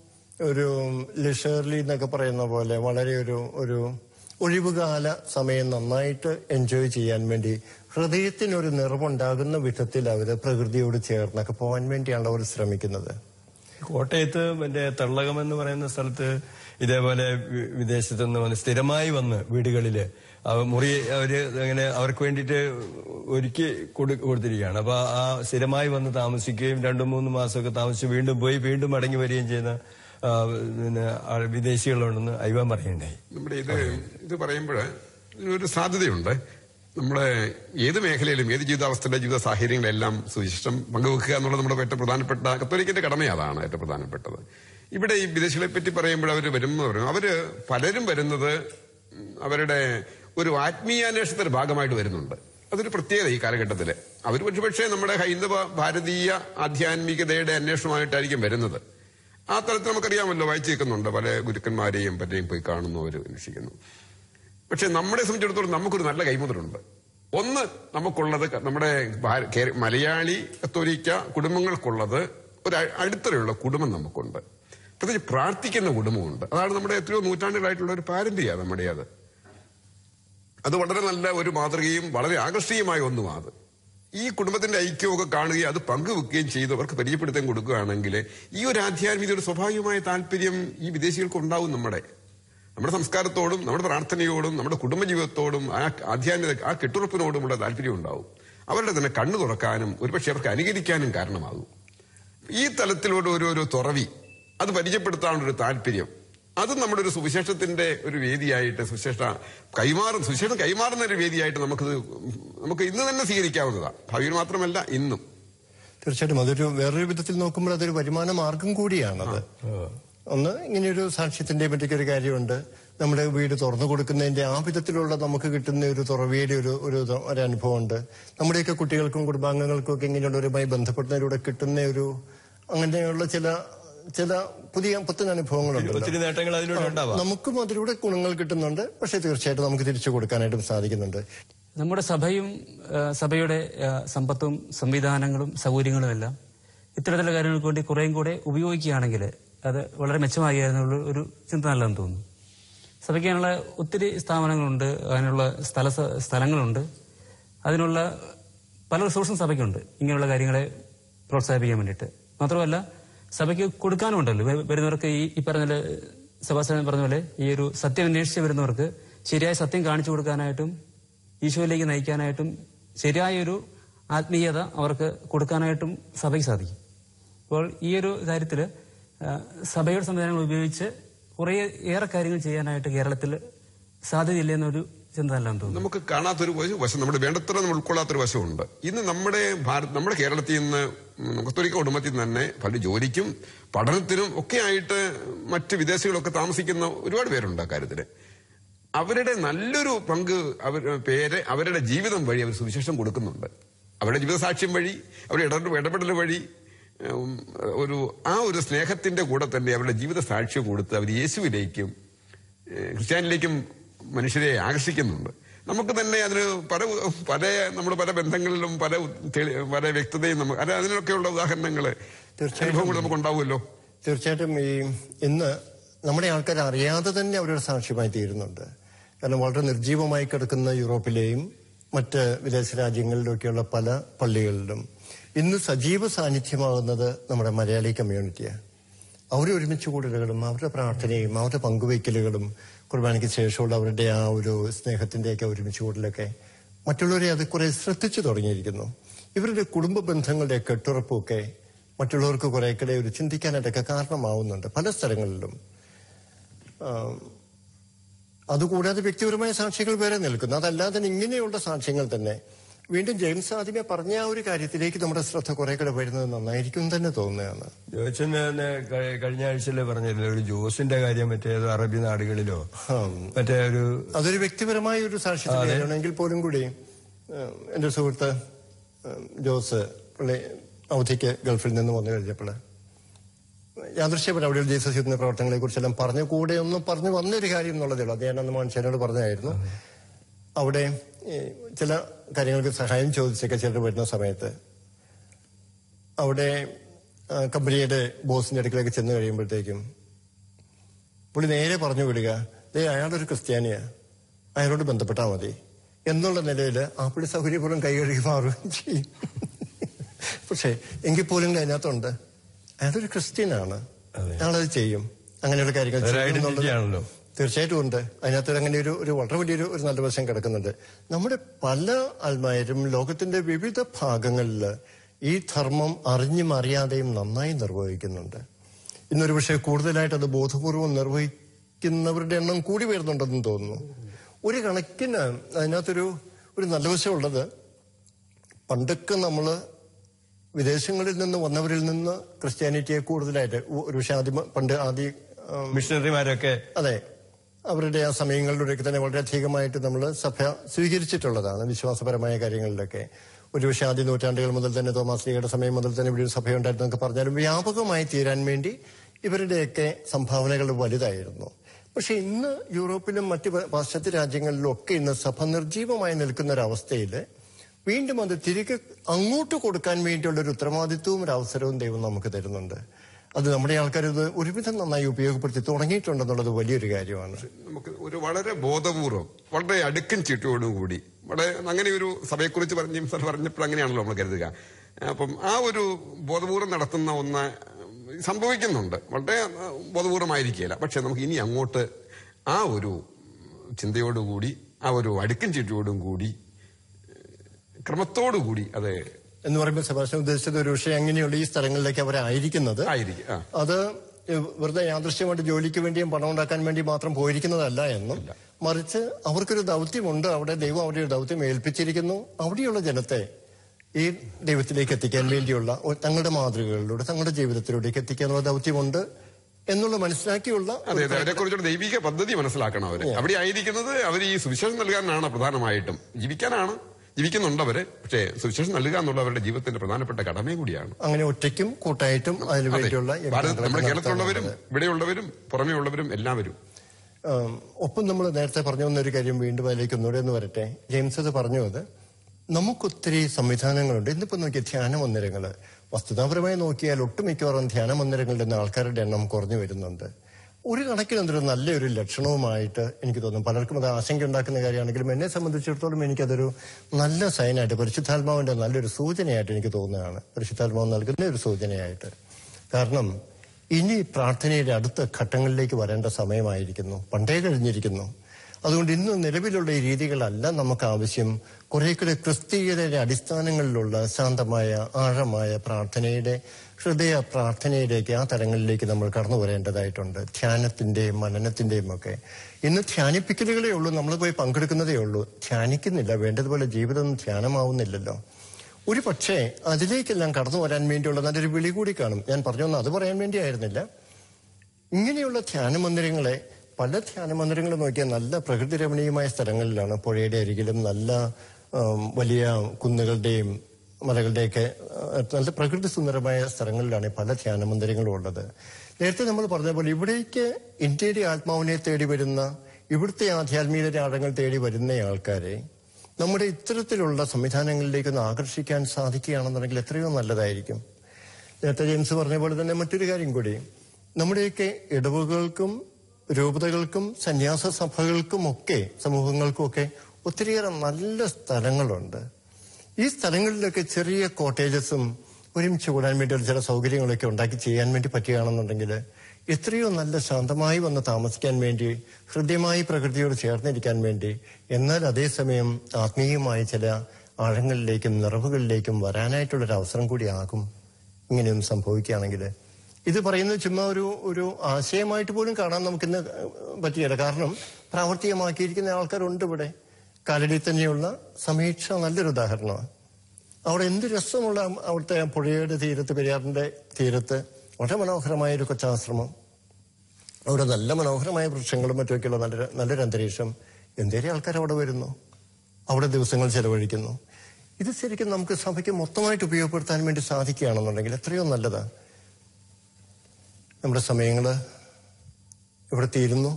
ഒരു ലിഷേർലി എന്നൊക്കെ പറയുന്ന പോലെ വളരെ ഒരു ഒരു ഒഴിവുകാല സമയം നന്നായിട്ട് എൻജോയ് ചെയ്യാൻ വേണ്ടി ഹൃദയത്തിനൊരു നിറവുണ്ടാകുന്ന വിധത്തിൽ അവര് പ്രകൃതിയോട് ചേർന്നൊക്കെ പോകാൻ വേണ്ടിയാണ് അവർ ശ്രമിക്കുന്നത് കോട്ടയത്ത് മറ്റേ തള്ളകം എന്ന് പറയുന്ന സ്ഥലത്ത് ഇതേപോലെ വി- വിദേശത്ത് നിന്ന് വന്ന് സ്ഥിരമായി വന്ന് വീടുകളില് അവ മുറി അവര് അങ്ങനെ അവർക്ക് വേണ്ടിയിട്ട് ഒരുക്കി കൊടു- കൊടുത്തിരിക്കുകയാണ് അപ്പൊ ആ സ്ഥിരമായി വന്ന് താമസിക്കുകയും രണ്ടു മൂന്ന് മാസമൊക്കെ താമസിച്ച് വീണ്ടും പോയി വീണ്ടും മടങ്ങി വരികയും ചെയ്യുന്ന ആ, പിന്നെ ആ വിദേശികളുണ്ടെന്ന് ഐവാൻ പറയുണ്ടായി നമ്മുടെ ഇത് ഇത് പറയുമ്പോൾ ഒരു സാധ്യതയുണ്ട് നമ്മുടെ ഏത് മേഖലയിലും ഏത് ജീവിതാവസ്ഥയിലെ ജീവിത സാഹചര്യങ്ങളെല്ലാം സുവിശേഷം പങ്കുവെക്കുക എന്നുള്ളത് നമ്മുടെ ഏറ്റവും പ്രധാനപ്പെട്ട കത്തോലിക്കന്റെ കടമ അതാണ് ഏറ്റവും പ്രധാനപ്പെട്ടത് ഇവിടെ ഈ വിദേശികളെ പറ്റി പറയുമ്പോൾ അവർ വരുന്നവർ അവര് പലരും വരുന്നത് അവരുടെ ഒരു ആത്മീയാന്വേഷണത്തിന്റെ ഭാഗമായിട്ട് വരുന്നുണ്ട് അതൊരു പ്രത്യേകത ഈ കാലഘട്ടത്തില് അവർ പക്ഷേ നമ്മുടെ ഹൈന്ദവ ഭാരതീയ ആധ്യാത്മികതയുടെ അന്വേഷണമായിട്ടായിരിക്കും വരുന്നത് ആ തലത്തിൽ നമുക്കറിയാമല്ലോ വായിച്ചു നിൽക്കുന്നുണ്ട് പല ഗുരുക്കന്മാരെയും പലരെയും പോയി കാണുന്നു അവർ അന്വേഷിക്കുന്നു പക്ഷെ നമ്മളെ സംബന്ധിച്ചിടത്തോളം നമുക്കൊരു നല്ല കൈമുതലുണ്ട് ഒന്ന് നമുക്കുള്ളത് ക- നമ്മുടെ ഭാര- കേ- മലയാളി കത്തോലിക്ക കുടുംബങ്ങൾക്കുള്ളത് ഒരു അ- അടിത്തറയുള്ള കുടുംബം നമുക്കുണ്ട് പ്രത്യേകിച്ച് പ്രാർത്ഥിക്കുന്ന കുടുംബമുണ്ട് അതാണ് നമ്മുടെ എത്രയോ നൂറ്റാണ്ടുകളായിട്ടുള്ള ഒരു പാരമ്പര്യമാണ് നമ്മുടെ അത് അത് വളരെ നല്ല ഒരു മാതൃകയും വളരെ ആകർഷണീയമായ ഒന്നുമാണ് അത് ഈ കുടുംബത്തിന്റെ ഐക്യമൊക്കെ കാണുകയും അത് പങ്കുവെക്കുകയും ചെയ്ത് അവർക്ക് പരിചയപ്പെടുത്താൻ കൊടുക്കുകയാണെങ്കിൽ ഈ ഒരു ആധ്യാത്മിക ഒരു സ്വാഭാവികമായ താല്പര്യം ഈ വിദേശികൾക്ക് ഉണ്ടാവും നമ്മുടെ നമ്മുടെ സംസ്കാരത്തോടും നമ്മുടെ പ്രാർത്ഥനയോടും നമ്മുടെ കുടുംബജീവിതത്തോടും ആ ആധ്യാത്മിക ആ കെട്ടുറപ്പിനോടുമുള്ള താല്പര്യം ഉണ്ടാവും അവരുടെ തന്നെ കണ്ണു തുറക്കാനും ഒരുപക്ഷെ അവർക്ക് അനുകരിക്കാനും കാരണമാകും ഈ തലത്തിലൂടെ ഒരു ഒരു തുറവി അത് പരിചയപ്പെടുത്താനുള്ള ഒരു താല്പര്യം അത് നമ്മുടെ ഒരു സുവിശേഷത്തിന്റെ ഒരു വേദിയായിട്ട് സുവിശേഷ കൈമാറും സുവിശേഷം കൈമാറുന്ന ഒരു വേദിയായിട്ട് നമുക്കത് നമുക്ക് ഇന്ന് തന്നെ സ്വീകരിക്കാവുന്നതാണ് ഭാവിയിൽ മാത്രമല്ല ഇന്നും തീർച്ചയായിട്ടും അതൊരു വേറൊരു വിധത്തിൽ നോക്കുമ്പോൾ അതൊരു വരുമാന മാർഗം കൂടിയാണത് ഒന്ന് ഇങ്ങനെയൊരു സാക്ഷ്യത്തിന്റെ പറ്റിയൊരു കാര്യമുണ്ട് നമ്മുടെ വീട് തുറന്നു കൊടുക്കുന്നതിന്റെ ആ വിധത്തിലുള്ള നമുക്ക് കിട്ടുന്ന ഒരു തുറവിയുടെ ഒരു ഒരു ഇത് ഒരു അനുഭവമുണ്ട് നമ്മുടെയൊക്കെ കുട്ടികൾക്കും കുടുംബാംഗങ്ങൾക്കും ഒക്കെ ഇങ്ങനെയുള്ളവരുമായി ബന്ധപ്പെടുന്നതിലൂടെ കിട്ടുന്ന ഒരു അങ്ങനെയുള്ള ചില ചില പുതിയ പുത്തൻ അനുഭവങ്ങളുണ്ട് ഒത്തിരി നേട്ടങ്ങൾ അതിലൂടെ ഉണ്ടാവാം നമുക്കും അതിലൂടെ ഗുണങ്ങൾ കിട്ടുന്നുണ്ട് പക്ഷെ തീർച്ചയായിട്ടും നമുക്ക് തിരിച്ചു കൊടുക്കാനായിട്ടും സാധിക്കുന്നുണ്ട് നമ്മുടെ സഭയും ആ, സഭയുടെ ആ, സമ്പത്തും സംവിധാനങ്ങളും സൗകര്യങ്ങളും എല്ലാം ഇത്തരത്തിലുള്ള കാര്യങ്ങൾക്ക് വേണ്ടി കുറേയും കൂടെ ഉപയോഗിക്കുകയാണെങ്കിൽ അത് വളരെ മെച്ചമാകുന്ന ഒരു ചിന്ത നല്ലതെന്ന് തോന്നുന്നു സഭയ്ക്കാനുള്ള ഒത്തിരി സ്ഥാപനങ്ങളുണ്ട് അതിനുള്ള സ്ഥല സ്ഥലങ്ങളുണ്ട് അതിനുള്ള പല റിസോഴ്സും സഭയ്ക്കുണ്ട് ഇങ്ങനെയുള്ള കാര്യങ്ങളെ പ്രോത്സാഹിപ്പിക്കാൻ വേണ്ടിയിട്ട് മാത്രമല്ല സഭയ്ക്ക് കൊടുക്കാനുണ്ടല്ലോ വ- വരുന്നവർക്ക് ഈ ഈ പറഞ്ഞ പോലെ, സെബാസ്റ്റ്യൻ പറഞ്ഞ പോലെ ഈ ഒരു സത്യം അന്വേഷിച്ച് വരുന്നവർക്ക് ശരിയായ സത്യം കാണിച്ചു കൊടുക്കാനായിട്ടും ഈശോയിലേക്ക് നയിക്കാനായിട്ടും ശരിയായൊരു ആത്മീയത അവർക്ക് കൊടുക്കാനായിട്ടും സഭയ്ക്ക് സാധിക്കും അപ്പോൾ ഈ ഒരു കാര്യത്തിൽ സഭയുടെ സംവിധാനങ്ങൾ ഉപയോഗിച്ച് കുറേ ഏറെ കാര്യങ്ങൾ ചെയ്യാനായിട്ട് കേരളത്തിൽ സാധ്യതയില്ല എന്നൊരു ചിന്ത അല്ലാന്ന് തോന്നുന്നു നമുക്ക് കാണാത്തൊരു വശം- വശം നമ്മുടെ വേണ്ടത്ര നമ്മൾ ഉൾക്കൊള്ളാത്തൊരു വശമുണ്ട് ഇന്ന് നമ്മുടെ ഭാരത് നമ്മുടെ കേരളത്തിൽ നിന്ന് കത്തോലിക്ക കുടുംബത്തിൽ നിന്ന് തന്നെ പല ജോലിക്കും പഠനത്തിനും ഒക്കെ ആയിട്ട് മറ്റ് വിദേശികളൊക്കെ താമസിക്കുന്ന ഒരുപാട് പേരുണ്ട് ആ കാര്യത്തില് അവരുടെ നല്ലൊരു പങ്ക് അവർ പേര് അവരുടെ ജീവിതം വഴി അവർ സുവിശേഷം കൊടുക്കുന്നുണ്ട് അവരുടെ ജീവിതസാക്ഷ്യം വഴി അവരുടെ ഇടപെടൽ ഇടപെടൽ വഴി ഉം, ഒരു ആ ഒരു സ്നേഹത്തിന്റെ കൂടെ തന്നെ അവരുടെ ജീവിത സാക്ഷ്യം കൊടുത്ത് അവർ യേശുവിലേക്കും ഏഹ് ക്രിസ്ത്യാനിലേക്കും മനുഷ്യരെ ആകർഷിക്കുന്നുണ്ട് നമുക്ക് തന്നെ അതിന് പല പല നമ്മുടെ പല ബന്ധങ്ങളിലും പല തെളി- പല വ്യക്തതയും നമുക്ക് അല്ല അതിനൊക്കെയുള്ള ഉദാഹരണങ്ങൾ തീർച്ചയായിട്ടും. അനുഭവങ്ങൾ നമുക്ക് ഉണ്ടാവുമല്ലോ തീർച്ചയായിട്ടും ഈ ഇന്ന് നമ്മുടെ ആൾക്കാർ അറിയാതെ തന്നെ അവരുടെ സാക്ഷ്യമായി തീരുന്നുണ്ട് കാരണം വളരെ നിർജീവമായി കിടക്കുന്ന യൂറോപ്പിലെയും മറ്റ് വിദേശ രാജ്യങ്ങളിലൊക്കെയുള്ള പല പള്ളികളിലും ഇന്ന് സജീവ സാന്നിധ്യമാകുന്നത് നമ്മുടെ മലയാളി കമ്മ്യൂണിറ്റിയാണ് അവർ ഒരുമിച്ച് കൂടലുകളും അവരുടെ പ്രാർത്ഥനയും അവരുടെ പങ്കുവയ്ക്കലുകളും കുർബാനയ്ക്ക് ശേഷമുള്ള അവരുടെ ആ ഒരു സ്നേഹത്തിന്റെയൊക്കെ ഒരുമിച്ച് കൂടലൊക്കെ മറ്റുള്ളവരെ അത് കുറെ ശ്രദ്ധിച്ചു തുടങ്ങിയിരിക്കുന്നു ഇവരുടെ കുടുംബ ബന്ധങ്ങളുടെ കെട്ടുറപ്പൊക്കെ മറ്റുള്ളവർക്ക് കുറേക്കൂടെ ഒരു ചിന്തിക്കാനായിട്ടൊക്കെ കാരണമാവുന്നുണ്ട് പല സ്ഥലങ്ങളിലും ആം, അതുകൂടാതെ വ്യക്തിപരമായ സാക്ഷ്യങ്ങൾ വേറെ നിൽക്കുന്നു അതല്ലാതെ തന്നെ ഇങ്ങനെയുള്ള സാക്ഷ്യങ്ങൾ തന്നെ വീണ്ടും ജെയിംസ് ആദ്യമേ പറഞ്ഞ ആ ഒരു കാര്യത്തിലേക്ക് നമ്മുടെ ശ്രദ്ധ കുറെ കൂടെ വരുന്നത് നന്നായിരിക്കും എന്ന് തന്നെ തോന്നുകയാണ് ജോച്ചൻ തന്നെ കഴി- കഴിഞ്ഞ ആഴ്ചയിലെ പറഞ്ഞില്ലേ ഒരു ജോസിന്റെ കാര്യം മറ്റേ ഏതോ അറബി നാടുകളിലോ മറ്റേ ഒരു അതൊരു വ്യക്തിപരമായ ഒരു സാക്ഷ്യത്തിന്റെ കാര്യമാണെങ്കിൽ പോലും കൂടി ഏഹ്, എന്റെ സുഹൃത്ത് ഏഹ്, ജോസ് പുള്ളി അവധിക്ക് ഗൾഫിൽ നിന്ന് വന്നു കഴിഞ്ഞപ്പോൾ യാദൃശ്യപരം അവിടെ ജീസസ് ചെയ്യുന്ന പ്രവർത്തനങ്ങളെ കുറിച്ചെല്ലാം പറഞ്ഞു കൂടെ ഒന്നും പറഞ്ഞു വന്നൊരു കാര്യം എന്നുള്ളതേ ഉള്ളൂ അത് ഞാൻ അന്ന് മനുഷ്യനോട് പറഞ്ഞായിരുന്നു അവിടെ ഈ ചില കാര്യങ്ങൾക്ക് സഹായം ചോദിച്ചൊക്കെ ചിലർ വരുന്ന സമയത്ത് അവിടെ ആ, കമ്പനിയുടെ ബോസിന്റെ അടുക്കലേക്ക് ചെന്ന് കഴിയുമ്പോഴത്തേക്കും പുള്ളി നേരെ പറഞ്ഞു വിടുക ദേ അയാളൊരു ക്രിസ്ത്യാനിയാ അയാളോട് ബന്ധപ്പെട്ടാൽ മതി എന്നുള്ള നിലയിൽ ആ പുള്ളി സൗകര്യപൂർവ്വം കൈ കഴുകി മാറുകയും ചെയ്യും പക്ഷേ എങ്കിൽ പോലും അതിനകത്തുണ്ട് അയാളൊരു ക്രിസ്ത്യനാണ് അയാളത് ചെയ്യും അങ്ങനെയുള്ള കാര്യങ്ങൾ ഒരു ചെയ്യും identity എന്നുള്ളത് ആണല്ലോ. തീർച്ചയായിട്ടും ഉണ്ട് അതിനകത്ത് അങ്ങനെ ഒരു ഒരു വളരെ വലിയൊരു ഒരു നല്ല വശം കിടക്കുന്നുണ്ട് നമ്മുടെ പല ആൾമാരും ലോകത്തിന്റെ വിവിധ ഭാഗങ്ങളിൽ ഈ ധർമ്മം അറിഞ്ഞും അറിയാതെയും നന്നായി നിർവഹിക്കുന്നുണ്ട് ഇന്നൊരു പക്ഷേ കൂടുതലായിട്ട് അത് ബോധപൂർവം നിർവഹിക്കുന്നവരുടെ എണ്ണം കൂടി വരുന്നുണ്ടെന്ന് തോന്നുന്നു ഒരു കണക്കിന് അതിനകത്തൊരു ഒരു നല്ല വശമുള്ളത് പണ്ടൊക്കെ നമ്മള് വിദേശങ്ങളിൽ നിന്ന് വന്നവരിൽ നിന്ന് ക്രിസ്ത്യാനിറ്റിയെ കൂടുതലായിട്ട് ഒരു പക്ഷേ ആദ്യം പണ്ട് ആദ്യ ആം, മിഷണറിമാരൊക്കെ അതെ അവരുടെ ആ സമയങ്ങളിലൂടെയൊക്കെ തന്നെ വളരെയധികമായിട്ട് നമ്മൾ സഭ സ്വീകരിച്ചിട്ടുള്ളതാണ് വിശ്വാസപരമായ കാര്യങ്ങളിലൊക്കെ ഒരുപക്ഷെ ആദ്യ നൂറ്റാണ്ടുകൾ മുതൽ തന്നെ തോമാസ് ലീഗയുടെ സമയം മുതൽ തന്നെ ഇവിടെ ഒരു സഭയുണ്ടായിരുന്നു എന്നൊക്കെ പറഞ്ഞാലും വ്യാപകമായി തീരാൻ വേണ്ടി ഇവരുടെയൊക്കെ സംഭാവനകൾ വലുതായിരുന്നു പക്ഷെ ഇന്ന് യൂറോപ്പിലും മറ്റ് പ- പാശ്ചാത്യ രാജ്യങ്ങളിലും ഒക്കെ ഇന്ന് സഭ നിർജീവമായി നിൽക്കുന്ന ഒരവസ്ഥയിൽ വീണ്ടും അത് തിരികെ അങ്ങോട്ട് കൊടുക്കാൻ വേണ്ടിയുള്ള ഒരു ഉത്തരവാദിത്വവും ഒരു അവസരവും ദൈവം നമുക്ക് തരുന്നുണ്ട് അത് നമ്മുടെ ആൾക്കാർ ഇത് ഒരുവിധം നന്നായി ഉപയോഗപ്പെടുത്തി തുടങ്ങിയിട്ടുണ്ടെന്നുള്ളത് വലിയൊരു കാര്യമാണ് നമുക്ക് ഒരു വളരെ ബോധപൂർവം വളരെ അടുക്കൻ ചിട്ടയോടുകൂടി ഇവിടെ അങ്ങനെ ഒരു സഭയെക്കുറിച്ച് പറഞ്ഞ സാർ പറഞ്ഞപ്പോൾ അങ്ങനെയാണല്ലോ നമ്മൾ കരുതുക അപ്പം ആ ഒരു ബോധപൂർവം നടത്തുന്ന ഒന്ന് സംഭവിക്കുന്നുണ്ട് വളരെ ബോധപൂർവമായിരിക്കില്ല പക്ഷെ നമുക്ക് ഇനി അങ്ങോട്ട് ആ ഒരു ചിന്തയോടുകൂടി ആ ഒരു അടുക്കും ചീട്ടിയോടും കൂടി ക്രമത്തോടുകൂടി അത് എന്ന് പറയുമ്പോൾ സെബാസ്റ്റ്യൻ ഉദ്ദേശിച്ചത് ഒരു പക്ഷേ അങ്ങനെയുള്ള ഈ സ്ഥലങ്ങളിലേക്ക് അവരായിരിക്കുന്നത് ആയിരിക്കും ആ അത് വെറുതെ യാദൃശ്യമായിട്ട് ജോലിക്ക് വേണ്ടിയും പണം ഉണ്ടാക്കാൻ വേണ്ടി മാത്രം പോയിരിക്കുന്നതല്ല എന്നും മറിച്ച് അവർക്കൊരു ദൗത്യമുണ്ട് അവിടെ ദൈവം അവിടെ ഒരു ദൗത്യം ഏൽപ്പിച്ചിരിക്കുന്നു അവിടെയുള്ള ജനത്തെ ഈ ദൈവത്തിലേക്ക് എത്തിക്കാൻ വേണ്ടിയുള്ള ഒരു- തങ്ങളുടെ മാതൃകകളിലൂടെ തങ്ങളുടെ ജീവിതത്തിലൂടെയൊക്കെ എത്തിക്കാനുള്ള ദൗത്യമുണ്ട് എന്നുള്ള മനസ്സിലാക്കിയുള്ള അതെ അതെ അവരെ കുറിച്ചുള്ള ദൈവിക പദ്ധതി മനസ്സിലാക്കണം അവര് അവിടെ ആയിരിക്കുന്നത് അവർ ഈ സുവിശേഷം നൽകാനാണ് പ്രധാനമായിട്ടും ജീവിക്കാനാണ് ജീവിക്കുന്നുണ്ട് അവര് പക്ഷേ സുവിശേഷം നൽകുക എന്നുള്ള അവരുടെ ജീവിതത്തിന്റെ പ്രധാനപ്പെട്ട കടമയും കൂടിയാണ് അങ്ങനെ ഒറ്റയ്ക്കും കൂട്ടായിട്ടും അതിനു അതെ. വേണ്ടിയുള്ള ഭാരത- നമ്മുടെ കേരളത്തിലുള്ളവരും നടത്താനുള്ളത്. ഇവിടെയുള്ളവരും പുറമേ ഉള്ളവരും എല്ലാവരും ആം, ഒപ്പം നമ്മൾ നേരത്തെ പറഞ്ഞു വന്നൊരു കാര്യം വീണ്ടും അതിലേക്ക് ഒന്നുകൂടെ ഒന്ന് വരട്ടെ ജെയിംസ് അത് പറഞ്ഞു അത് നമുക്കൊത്തിരി സംവിധാനങ്ങളുണ്ട് ഇന്നിപ്പോ നോക്കിയ ധ്യാന മന്ദിരങ്ങള് വസ്തുതാപരമായി നോക്കിയാൽ ഒട്ടുമിക്കവാറും ധ്യാന മന്ദിരങ്ങളുടെ നിന്ന് ആൾക്കാരുടെ എണ്ണം കുറഞ്ഞു വരുന്നുണ്ട് ഒരു കണക്കിന് എന്തൊരു നല്ലൊരു ലക്ഷണവുമായിട്ട് എനിക്ക് തോന്നുന്നു പലർക്കും അത് ആശങ്ക ഉണ്ടാക്കുന്ന കാര്യമാണെങ്കിലും എന്നെ സംബന്ധിച്ചിടത്തോളം എനിക്കതൊരു നല്ല സൈനായിട്ട് പരിശുദ്ധാത്മാവിന്റെ നല്ലൊരു സൂചനയായിട്ട് എനിക്ക് തോന്നുകയാണ് പരിശുദ്ധാത്മാവ് നൽകുന്ന ഒരു സൂചനയായിട്ട് കാരണം ഇനി പ്രാർത്ഥനയുടെ അടുത്ത ഘട്ടങ്ങളിലേക്ക് വരേണ്ട സമയമായിരിക്കുന്നു പണ്ടേ കഴിഞ്ഞിരിക്കുന്നു അതുകൊണ്ട് ഇന്ന് നിലവിലുള്ള ഈ രീതികളല്ല നമുക്ക് ആവശ്യം കുറെ കൂടെ ക്രിസ്തീയതയുടെ അടിസ്ഥാനങ്ങളിലുള്ള ശാന്തമായ ആഴമായ പ്രാർത്ഥനയുടെ ഹൃദയ പ്രാർത്ഥനയിലേക്ക് ആ തലങ്ങളിലേക്ക് നമ്മൾ കടന്നു വരേണ്ടതായിട്ടുണ്ട് ധ്യാനത്തിന്റെയും മനനത്തിന്റെയും ഒക്കെ ഇന്ന് ധ്യാനിപ്പിക്കലുകളേ ഉള്ളൂ നമ്മൾ പോയി പങ്കെടുക്കുന്നതേ ഉള്ളൂ ധ്യാനിക്കുന്നില്ല വേണ്ടതുപോലെ ജീവിതം ധ്യാനമാവുന്നില്ലല്ലോ ഒരു പക്ഷേ അതിലേക്കെല്ലാം കടന്നു വരാൻ വേണ്ടിയുള്ള നല്ലൊരു വിളി കൂടി കാണും ഞാൻ പറഞ്ഞു വന്ന അത് പറയാൻ വേണ്ടിയായിരുന്നില്ല ഇങ്ങനെയുള്ള ധ്യാന മന്ദിരങ്ങളെ പല ധ്യാന മന്ദിരങ്ങളും നോക്കിയാൽ നല്ല പ്രകൃതി രമണീയമായ സ്ഥലങ്ങളിലാണ് പുഴയുടെ അരികിലും നല്ല ആം, വലിയ കുന്നുകളുടെയും മലകളുടെയൊക്കെ ആ, നല്ല പ്രകൃതി സുന്ദരമായ സ്ഥലങ്ങളിലാണ് പല ധ്യാന മന്ദിരങ്ങളും ഉള്ളത് നേരത്തെ നമ്മൾ പറഞ്ഞ പോലെ ഇവിടേക്ക് ഇന്ത്യയുടെ ആത്മാവിനെ തേടി വരുന്ന ഇവിടുത്തെ ആധ്യാത്മികതയുടെ ആഴങ്ങൾ തേടി വരുന്ന ആൾക്കാരെ നമ്മുടെ ഇത്തരത്തിലുള്ള സംവിധാനങ്ങളിലേക്ക് ഒന്ന് ആകർഷിക്കാൻ സാധിക്കുകയാണെന്നുണ്ടെങ്കിൽ എത്രയോ നല്ലതായിരിക്കും നേരത്തെ ജെയിംസ് പറഞ്ഞ പോലെ തന്നെ മറ്റൊരു കാര്യം കൂടി നമ്മുടെയൊക്കെ ഇടവുകൾക്കും രൂപതകൾക്കും സന്യാസ സഭകൾക്കും ഒക്കെ സമൂഹങ്ങൾക്കും ഒക്കെ ഒത്തിരിയേറെ നല്ല സ്ഥലങ്ങളുണ്ട് ഈ സ്ഥലങ്ങളിലൊക്കെ ചെറിയ കോട്ടേജസും ഒരുമിച്ച് കൂടാൻ വേണ്ടിയുള്ള ചില സൗകര്യങ്ങളൊക്കെ ഉണ്ടാക്കി ചെയ്യാൻ വേണ്ടി പറ്റുകയാണെന്നുണ്ടെങ്കിൽ എത്രയോ നല്ല ശാന്തമായി വന്ന് താമസിക്കാൻ വേണ്ടി ഹൃദ്യമായി പ്രകൃതിയോട് ചേർന്നിരിക്കാൻ വേണ്ടി എന്നാൽ അതേസമയം ആത്മീയമായ ചില ആഴങ്ങളിലേക്കും നിറവുകളിലേക്കും വരാനായിട്ടുള്ളൊരു അവസരം കൂടി ആകും ഇങ്ങനെയൊന്നും സംഭവിക്കുകയാണെങ്കിൽ ഇത് പറയുന്നത് ചുമ്മാ ഒരു ഒരു ആശയമായിട്ട് പോലും കാണാൻ നമുക്കിന്ന് പറ്റിയല്ല കാരണം പ്രാവർത്തികമാക്കിയിരിക്കുന്ന ആൾക്കാരുണ്ട് ഇവിടെ കാലടിയിൽ തന്നെയുള്ള സമീക്ഷ നല്ലൊരു ഉദാഹരണമാണ് അവിടെ എന്ത് രസമുള്ള അവിടുത്തെ ആ പുഴയുടെ തീരത്ത് പെരിയാറിന്റെ തീരത്ത് വളരെ മനോഹരമായ ഒരു കൊച്ചാശ്രമം അവിടെ നല്ല മനോഹരമായ വൃക്ഷങ്ങളും മറ്റുമൊക്കെയുള്ള നല്ല നല്ലൊരു അന്തരീക്ഷം എന്തേലും ആൾക്കാർ അവിടെ വരുന്നു അവിടെ ദിവസങ്ങൾ ചെലവഴിക്കുന്നു ഇത് ശരിക്കും നമുക്ക് സഭയ്ക്ക് മൊത്തമായിട്ട് ഉപയോഗപ്പെടുത്താൻ വേണ്ടി സാധിക്കുകയാണെന്നുണ്ടെങ്കിൽ എത്രയോ നല്ലതാണ് നമ്മുടെ സമയങ്ങൾ ഇവിടെ തീരുന്നു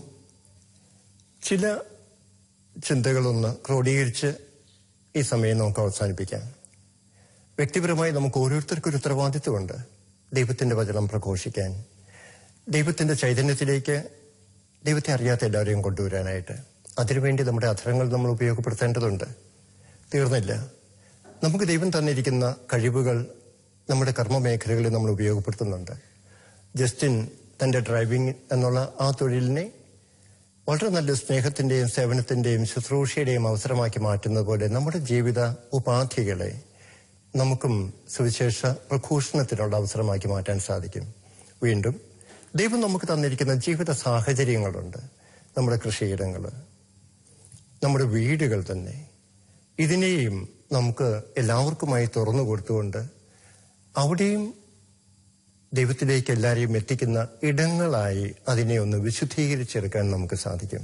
ചില ചിന്തകളൊന്ന് ക്രോഡീകരിച്ച് ഈ സമയം നമുക്ക് അവസാനിപ്പിക്കാം വ്യക്തിപരമായി നമുക്ക് ഓരോരുത്തർക്കും ഒരു ഉത്തരവാദിത്വമുണ്ട് ദൈവത്തിന്റെ വചനം പ്രഘോഷിക്കാൻ ദൈവത്തിന്റെ ചൈതന്യത്തിലേക്ക് ദൈവത്തെ അറിയാത്ത എല്ലാവരെയും കൊണ്ടുവരാനായിട്ട് അതിനുവേണ്ടി നമ്മുടെ അധരങ്ങൾ നമ്മൾ ഉപയോഗപ്പെടുത്തേണ്ടതുണ്ട് തീർന്നില്ല നമുക്ക് ദൈവം തന്നിരിക്കുന്ന കഴിവുകൾ നമ്മുടെ കർമ്മമേഖലകളിൽ നമ്മൾ ഉപയോഗപ്പെടുത്തുന്നുണ്ട് ജസ്റ്റിൻ തന്റെ ഡ്രൈവിംഗ് എന്നുള്ള ആ തൊഴിലിനെ വളരെ നല്ല സ്നേഹത്തിന്റെയും സേവനത്തിന്റെയും ശുശ്രൂഷയുടെയും അവസരമാക്കി മാറ്റുന്നത് പോലെ നമ്മുടെ ജീവിത ഉപാധികളെ നമുക്കും സുവിശേഷ പ്രഘോഷണത്തിനുള്ള അവസരമാക്കി മാറ്റാൻ സാധിക്കും വീണ്ടും ദൈവം നമുക്ക് തന്നിരിക്കുന്ന ജീവിത സാഹചര്യങ്ങളുണ്ട് നമ്മുടെ കൃഷിയിടങ്ങൾ നമ്മുടെ വീടുകൾ തന്നെ ഇതിനെയും നമുക്ക് എല്ലാവർക്കുമായി തുറന്നു കൊടുത്തുകൊണ്ട് അവിടെയും ദൈവത്തിലേക്ക് എല്ലാവരെയും എത്തിക്കുന്ന ഇടങ്ങളായി അതിനെ ഒന്ന് വിശുദ്ധീകരിച്ചെടുക്കാൻ നമുക്ക് സാധിക്കും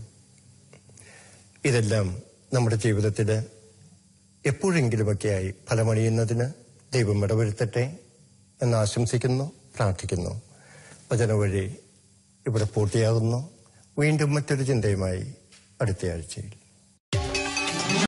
ഇതെല്ലാം നമ്മുടെ ജീവിതത്തിൽ എപ്പോഴെങ്കിലുമൊക്കെയായി ഫലമണിയുന്നതിന് ദൈവം ഇടവരുത്തട്ടെ എന്ന് ആശംസിക്കുന്നു പ്രാർത്ഥിക്കുന്നു വചന വഴി ഇവിടെ പൂർത്തിയാകുന്നു വീണ്ടും മറ്റൊരു ചിന്തയുമായി അടുത്ത ആഴ്ചയിൽ